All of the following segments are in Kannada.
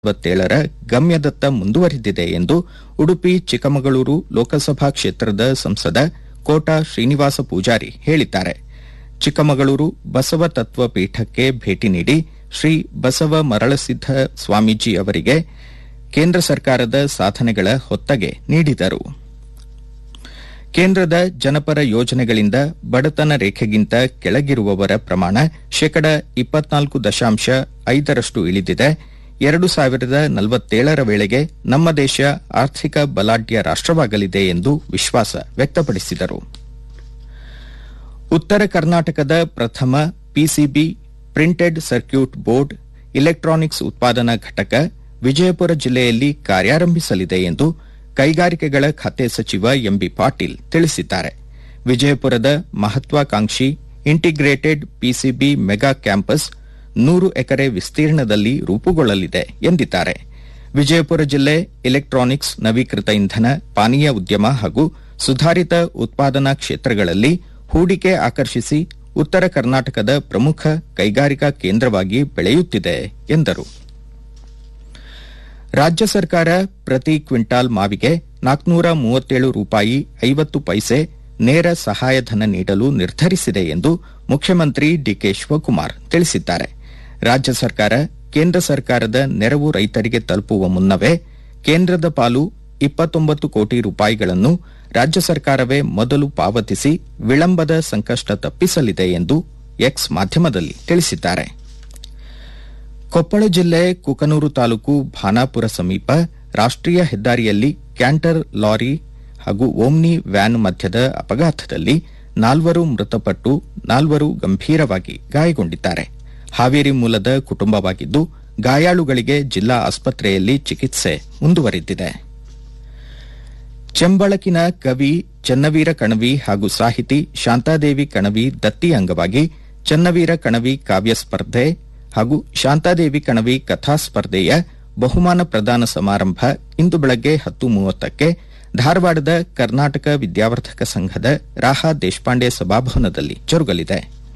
ರ ಗಮ್ಯದತ್ತ ಮುಂದುವರಿದಿದೆ ಎಂದು ಉಡುಪಿ ಚಿಕ್ಕಮಗಳೂರು ಲೋಕಸಭಾ ಕ್ಷೇತ್ರದ ಸಂಸದ ಕೋಟಾ ಶ್ರೀನಿವಾಸ ಪೂಜಾರಿ ಹೇಳಿದ್ದಾರೆ ಚಿಕ್ಕಮಗಳೂರು ಬಸವ ತತ್ವ ಪೀಠಕ್ಕೆ ಭೇಟಿ ನೀಡಿ ಶ್ರೀ ಬಸವ ಮರಳಸಿದ್ದ ಸ್ವಾಮೀಜಿ ಅವರಿಗೆ ಕೇಂದ್ರ ಸರ್ಕಾರದ ಸಾಧನೆಗಳ ಹೊತ್ತಗೆ ನೀಡಿದರು ಕೇಂದ್ರದ ಜನಪರ ಯೋಜನೆಗಳಿಂದ ಬಡತನ ರೇಖೆಗಿಂತ ಕೆಳಗಿರುವವರ ಪ್ರಮಾಣ ಶೇಕಡ ಇಪ್ಪತ್ನಾಲ್ಕು ದಶಾಂಶ ಐದರಷ್ಟು ಇಳಿದಿದೆ ಎರಡು ಸಾವಿರದ ನಲವತ್ತೇಳರ ವೇಳೆಗೆ ನಮ್ಮ ದೇಶ ಆರ್ಥಿಕ ಬಲಾಢ್ಯ ರಾಷ್ಟವಾಗಲಿದೆ ಎಂದು ವಿಶ್ವಾಸ ವ್ಯಕ್ತಪಡಿಸಿದರು ಉತ್ತರ ಕರ್ನಾಟಕದ ಪ್ರಥಮ PCB printed circuit board electronics ಉತ್ಪಾದನಾ ಘಟಕ ವಿಜಯಪುರ ಜಿಲ್ಲೆಯಲ್ಲಿ ಕಾರ್ಯಾರಂಭಿಸಲಿದೆ ಎಂದು ಕೈಗಾರಿಕೆಗಳ ಖಾತೆ ಸಚಿವ ಎಂಬಿ ಪಾಟೀಲ್ ತಿಳಿಸಿದ್ದಾರೆ ವಿಜಯಪುರದ ಮಹತ್ವಾಕಾಂಕ್ಷಿ ಇಂಟಿಗ್ರೇಟೆಡ್ ಪಿಸಿಬಿ ಮೆಗಾ ಕ್ಯಾಂಪಸ್ ನೂರು ಎಕರೆ ವಿಸ್ತೀರ್ಣದಲ್ಲಿ ರೂಪುಗೊಳ್ಳಲಿದೆ ಎಂದಿದ್ದಾರೆ ವಿಜಯಪುರ ಜಿಲ್ಲೆ ಇಲೆಕ್ಟ್ರಾನಿಕ್ಸ್ ನವೀಕೃತ ಇಂಧನ ಪಾನೀಯ ಉದ್ಯಮ ಹಾಗೂ ಸುಧಾರಿತ ಉತ್ಪಾದನಾ ಕ್ಷೇತ್ರಗಳಲ್ಲಿ ಹೂಡಿಕೆ ಆಕರ್ಷಿಸಿ ಉತ್ತರ ಕರ್ನಾಟಕದ ಪ್ರಮುಖ ಕೈಗಾರಿಕಾ ಕೇಂದ್ರವಾಗಿ ಬೆಳೆಯುತ್ತಿದೆ ಎಂದರು ರಾಜ್ಯ ಸರ್ಕಾರ ಪ್ರತಿ ಕ್ವಿಂಟಾಲ್ ಮಾವಿಗೆ ನಾಲ್ಕನೂರ ಮೂವತ್ತೇಳು ರೂಪಾಯಿ ಐವತ್ತು ಪೈಸೆ ನೇರ ಸಹಾಯಧನ ನೀಡಲು ನಿರ್ಧರಿಸಿದೆ ಎಂದು ಮುಖ್ಯಮಂತ್ರಿ ಡಿಕೆ ಶಿವಕುಮಾರ್ ತಿಳಿಸಿದ್ದಾರೆ ರಾಜ್ಯ ಸರ್ಕಾರ ಕೇಂದ್ರ ಸರ್ಕಾರದ ನೆರವು ರೈತರಿಗೆ ತಲುಪುವ ಮುನ್ನವೇ ಕೇಂದ್ರದ ಪಾಲು ಇಪ್ಪತ್ತೊಂಬತ್ತು ಕೋಟಿ ರೂಪಾಯಿಗಳನ್ನು ರಾಜ್ಯ ಸರ್ಕಾರವೇ ಮೊದಲು ಪಾವತಿಸಿ ವಿಳಂಬದ ಸಂಕಷ್ಟ ತಪ್ಪಿಸಲಿದೆ ಎಂದು ಎಕ್ಸ್ ಮಾಧ್ಯಮದಲ್ಲಿ ತಿಳಿಸಿದ್ದಾರೆ ಕೊಪ್ಪಳ ಜಿಲ್ಲೆ ಕುಕನೂರು ತಾಲೂಕು ಭಾನಾಪುರ ಸಮೀಪ ರಾಷ್ಟೀಯ ಹೆದ್ದಾರಿಯಲ್ಲಿ ಕ್ಯಾಂಟರ್ ಲಾರಿ ಹಾಗೂ ಓಮ್ನಿ ವ್ಯಾನ್ ಮಧ್ಯದ ಅಪಘಾತದಲ್ಲಿ ನಾಲ್ವರು ಮೃತಪಟ್ಟು ನಾಲ್ವರು ಗಂಭೀರವಾಗಿ ಗಾಯಗೊಂಡಿದ್ದಾರೆ ಹಾವೇರಿ ಮೂಲದ ಕುಟುಂಬವಾಗಿದ್ದು ಗಾಯಾಳುಗಳಿಗೆ ಜಿಲ್ಲಾ ಆಸ್ಪತ್ರೆಯಲ್ಲಿ ಚಿಕಿತ್ಸೆ ಮುಂದುವರೆದಿದೆ ಚೆಂಬಳಕಿನ ಕವಿ ಚನ್ನವೀರ ಕಣವಿ ಹಾಗೂ ಸಾಹಿತಿ ಶಾಂತಾದೇವಿ ಕಣವಿ ದತ್ತಿ ಅಂಗವಾಗಿ ಚನ್ನವೀರ ಕಣವಿ ಕಾವ್ಯ ಸ್ಪರ್ಧೆ ಹಾಗೂ ಶಾಂತಾದೇವಿ ಕಣವಿ ಕಥಾ ಸ್ಪರ್ಧೆಯ ಬಹುಮಾನ ಪ್ರದಾನ ಸಮಾರಂಭ ಇಂದು ಬೆಳಗ್ಗೆ ಹತ್ತು ಮೂವತ್ತಕ್ಕೆ ಧಾರವಾಡದ ಕರ್ನಾಟಕ ವಿದ್ಯಾವರ್ಧಕ ಸಂಘದ ರಾಹಾ ದೇಶಪಾಂಡೆ ಸಭಾಭವನದಲ್ಲಿ ಜರುಗಲಿದೆ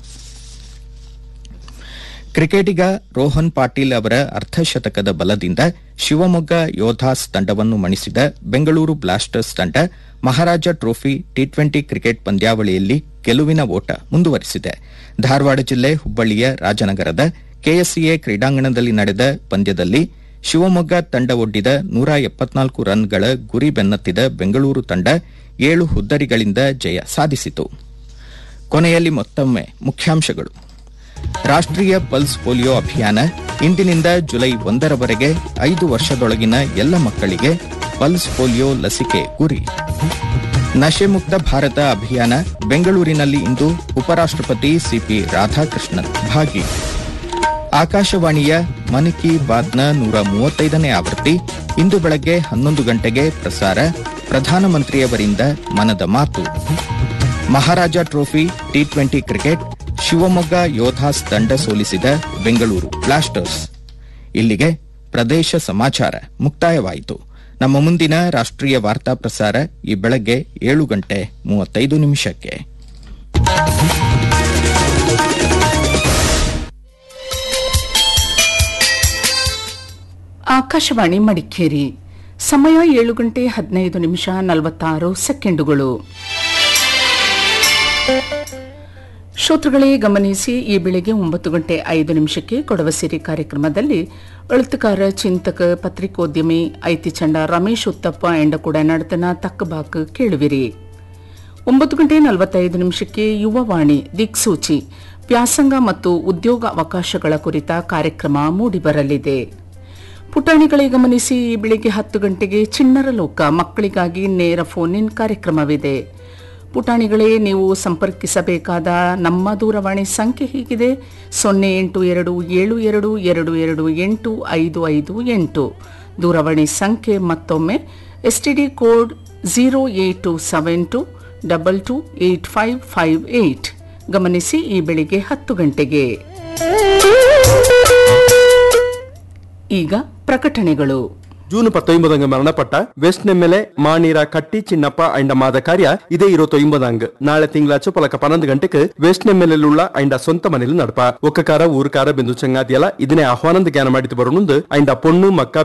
ಕ್ರಿಕೆಟಿಗ ರೋಹನ್ ಪಾಟೀಲ್ ಅವರ ಅರ್ಧಶತಕದ ಬಲದಿಂದ ಶಿವಮೊಗ್ಗ ಯೋಧಾಸ್ ತಂಡವನ್ನು ಮಣಿಸಿದ ಬೆಂಗಳೂರು ಬ್ಲಾಸ್ಟರ್ಸ್ ತಂಡ Maharaja trophy T twenty cricket ಪಂದ್ಯಾವಳಿಯಲ್ಲಿ ಗೆಲುವಿನ ಓಟ ಮುಂದುವರಿಸಿದೆ ಧಾರವಾಡ ಜಿಲ್ಲೆ ಹುಬ್ಬಳ್ಳಿಯ ರಾಜನಗರದ ಕೆಎಸ್ಸಿಎ ಕ್ರೀಡಾಂಗಣದಲ್ಲಿ ನಡೆದ ಪಂದ್ಯದಲ್ಲಿ ಶಿವಮೊಗ್ಗ ತಂಡ ಒಡ್ಡಿದ ನೂರ ಎಪ್ಪತ್ನಾಲ್ಕು ರನ್ಗಳ ಗುರಿ ಬೆನ್ನತ್ತಿದ ಬೆಂಗಳೂರು ತಂಡ ಏಳು ಹುದ್ದರಿಗಳಿಂದ ಜಯ ಸಾಧಿಸಿತು ಕೊನೆಯಲ್ಲಿ ಮತ್ತೊಮ್ಮೆ ಮುಖ್ಯಾಂಶಗಳು ರಾಷ್ಟೀಯ ಪಲ್ಸ್ ಪೋಲಿಯೋ ಅಭಿಯಾನ ಇಂದಿನಿಂದ ಜುಲೈ ಒಂದರವರೆಗೆ ಐದು ವರ್ಷದೊಳಗಿನ ಎಲ್ಲ ಮಕ್ಕಳಿಗೆ ಪಲ್ಸ್ ಪೋಲಿಯೋ ಲಸಿಕೆ ಗುರಿ ನಶೆ ಮುಕ್ತ ಭಾರತ ಅಭಿಯಾನ ಬೆಂಗಳೂರಿನಲ್ಲಿ ಇಂದು ಉಪರಾಷ್ಟಪತಿ ಸಿಪಿ ರಾಧಾಕೃಷ್ಣನ್ ಭಾಗಿ ಆಕಾಶವಾಣಿಯ ಮನ್ ಕಿ ಬಾತ್ನ ನೂರ ಮೂವತ್ತೈದನೇ ಆವೃತ್ತಿ ಇಂದು ಬೆಳಗ್ಗೆ ಹನ್ನೊಂದು ಗಂಟೆಗೆ ಪ್ರಸಾರ ಪ್ರಧಾನಮಂತ್ರಿಯವರಿಂದ ಮನದ ಮಾತು Maharaja trophy T twenty cricket Shivamogga Yodhas ತಂಡ ಸೋಲಿಸಿದ ಬೆಂಗಳೂರು ಬ್ಲಾಸ್ಟರ್ಸ್ ಇಲ್ಲಿಗೆ ಪ್ರದೇಶ ಸಮಾಚಾರ ಮುಕ್ತಾಯವಾಯಿತು ನಮ್ಮ ಮುಂದಿನ ರಾಷ್ಟೀಯ ವಾರ್ತಾ ಪ್ರಸಾರ ಈ ಬೆಳಗ್ಗೆ ಏಳು ಗಂಟೆ ಮೂವತ್ತೈದು ನಿಮಿಷಕ್ಕೆ ಆಕಾಶವಾಣಿ ಮಡಿಕೇರಿ ಸಮಯ ಏಳು ಗಂಟೆ ಹದಿನೈದು ನಿಮಿಷ ನಲವತ್ತಾರು ಸೆಕೆಂಡುಗಳು ಶ್ರೋತೃಗಳೇ ಗಮನಿಸಿ ಈ ಬೆಳಿಗ್ಗೆ ಒಂಬತ್ತು ಗಂಟೆ ಐದು ನಿಮಿಷಕ್ಕೆ ಕೊಡವಸಿರಿ ಕಾರ್ಯಕ್ರಮದಲ್ಲಿ ಎಳುತ್ತುಕಾರ ಚಿಂತಕ ಪತ್ರಿಕೋದ್ಯಮಿ ಐತಿಚಂಡ ರಮೇಶ್ ಉತ್ತಪ್ಪ ಎಂಡಕೂಡ ನಡತನ ತಕ್ಕಬಾಕ್ ಕೇಳುವಿರಿ ಒಂಬತ್ತು ಗಂಟೆ ನಲವತ್ತೈದು ನಿಮಿಷಕ್ಕೆ ಯುವವಾಣಿ ದಿಕ್ಸೂಚಿ ವ್ಯಾಸಂಗ ಮತ್ತು ಉದ್ಯೋಗ ಅವಕಾಶಗಳ ಕುರಿತ ಕಾರ್ಯಕ್ರಮ ಮೂಡಿಬರಲಿದೆ ಪುಟಾಣಿಗಳೇ ಗಮನಿಸಿ ಈ ಬೆಳಿಗ್ಗೆ ಹತ್ತು ಗಂಟೆಗೆ ಚಿಣ್ಣರ ಲೋಕ ಮಕ್ಕಳಿಗಾಗಿ ನೇರ ಫೋನ್ ಇನ್ ಕಾರ್ಯಕ್ರಮವಿದೆ ಪುಟಾಣಿಗಳೇ ನೀವು ಸಂಪರ್ಕಿಸಬೇಕಾದ ನಮ್ಮ ದೂರವಾಣಿ ಸಂಖ್ಯೆ ಹೀಗಿದೆ ಸೊನ್ನೆ ಎಂಟು ಎರಡು ಏಳು ಎರಡು ಎರಡು ಎರಡು ಎಂಟು ಐದು ಐದು ಎಂಟು ದೂರವಾಣಿ ಸಂಖ್ಯೆ ಮತ್ತೊಮ್ಮೆ STD code zero eight two seven two double two eight five five eight ಗಮನಿಸಿ ಈ ಬೆಳಿಗ್ಗೆ ಹತ್ತು ಗಂಟೆಗೆ ಈಗ ಪ್ರಕಟಣೆಗಳು ಜೂನ್ ಪತ್ತೊಂಬದಂಗ ಮರಣಪಟ್ಟ ವೆಸ್ಟ್ ನೆಮ್ಮೆಲೆ ಮಾನೀರ ಕಟ್ಟಿ ಚಿನ್ನಪ್ಪ ಐಂಡ ಮಾದ ಕಾರ್ಯ ಇದೇ ഇരുപത്തൊമ്പതാങ്ക് നാളെ തിങ്കളാഴ്ച പുലക്ക പന്ത്രണ്ട് ഗಂಟೆക്ക് വെസ്റ്റ് നെമ്മെലുള്ള അയിന്റെ സ്വന്തം മനയിൽ നടപ്പ ഒക്കക്കാര ഊർക്കാര ബന്ധു ചങ്ങാതിയല ഇതിനെ ആഹ്വാനം ധ്യാനം ಮಾಡಿತು ಬರೋಣುಂದು ಅయింದ ಪೊಣ್ಣು ಮಕ್ಕ